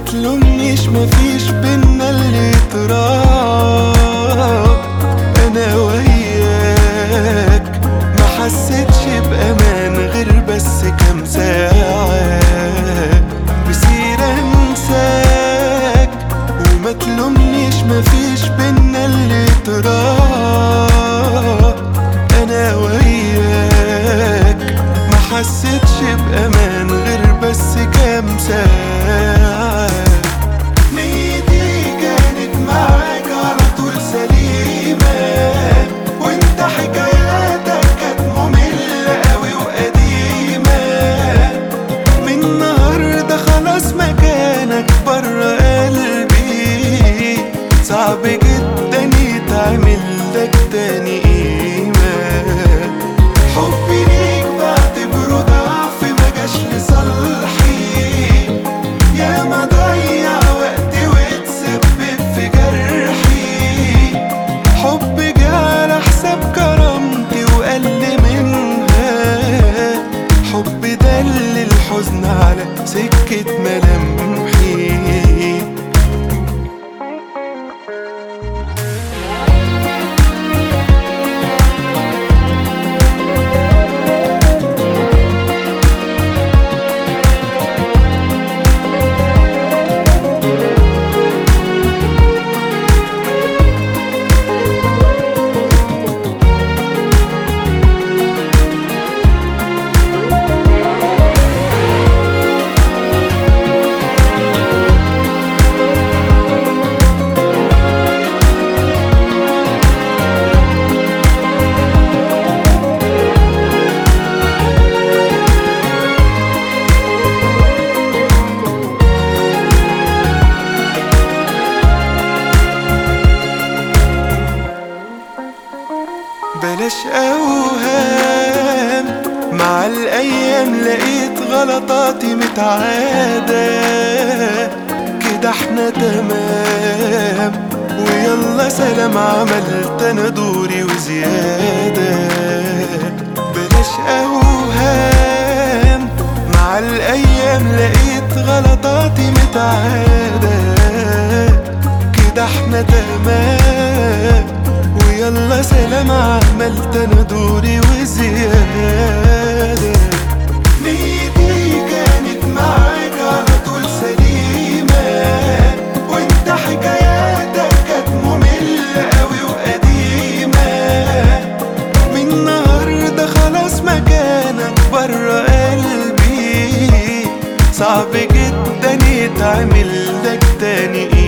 تلومنيش مفيش بينا اللي تراب انا وياك ما حسيتش بامان غير بس كام ساعة بصير انساك وما تلومنيش مفيش بينا اللي تراب انا وياك ما حسيتش بامان غير بس كام ساعة نيتي كانت معاك على طول سليمة وانت حكاياتك كانت مملة قوي وقديمة من النهاردة خلاص مكانك برا قلبي صعب جدا يتعمل لك تاني قيمة حبي ليك بعتبره ضعف مجاش لصالحي يا ما ضيع وقتي واتسبب في جرحي حب جه على حساب كرامتي وقل منها حب دل الحزن على سكة ملامحي بلاش اوهام مع الايام لقيت غلطاتي متعادة كده احنا تمام ويلا سلام عملت انا دوري وزيادة بلاش اوهام مع الايام لقيت غلطاتي متعادة كده احنا تمام ويلا سلام عملت انا دوري وزيادة نيتي كانت معاك على طول سليمة وانت حكاياتك كانت مملة قوي وقديمة من النهاردة خلاص مكانك برا قلبي صعب جدا يتعمل لك تاني